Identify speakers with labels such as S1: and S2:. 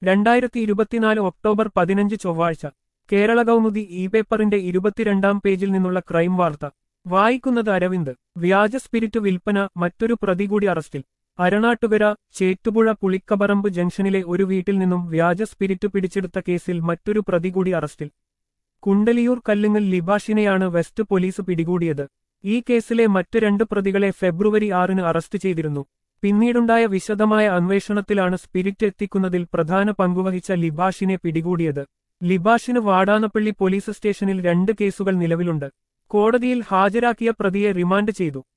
S1: രണ്ടായിരത്തി ഇരുപത്തിനാല് ഒക്ടോബർ പതിനഞ്ച് ചൊവ്വാഴ്ച കേരള കൗമുദി ഇ പേപ്പറിന്റെ ഇരുപത്തിരണ്ടാം പേജിൽ നിന്നുള്ള ക്രൈം വാർത്ത വായിക്കുന്നത് അരവിന്ദ് വ്യാജ സ്പിരിറ്റ് വിൽപ്പന മറ്റൊരു പ്രതി കൂടി അറസ്റ്റിൽ അരണാട്ടുകര ചേറ്റുപുഴ പുളിക്കപറമ്പ് ജംഗ്ഷനിലെ ഒരു വീട്ടിൽ നിന്നും വ്യാജ സ്പിരിറ്റ് പിടിച്ചെടുത്ത കേസിൽ മറ്റൊരു പ്രതി കൂടി അറസ്റ്റിൽ കുണ്ടലിയൂർ കല്ലുങ്ങൽ ലിബാഷിനെയാണ് വെസ്റ്റ് പോലീസ് പിടികൂടിയത് ഈ കേസിലെ മറ്റ് രണ്ട് പ്രതികളെ ഫെബ്രുവരി ആറിന് അറസ്റ്റ് ചെയ്തിരുന്നു പിന്നീടുണ്ടായ വിശദമായ അന്വേഷണത്തിലാണ് സ്പിരിറ്റ് എത്തിക്കുന്നതിൽ പ്രധാന പങ്കുവഹിച്ച ലിബാഷിനെ പിടികൂടിയത് ലിബാഷിന് വാടാനപ്പള്ളി പോലീസ് സ്റ്റേഷനിൽ രണ്ട് കേസുകൾ നിലവിലുണ്ട് കോടതിയിൽ ഹാജരാക്കിയ പ്രതിയെ റിമാൻഡ് ചെയ്തു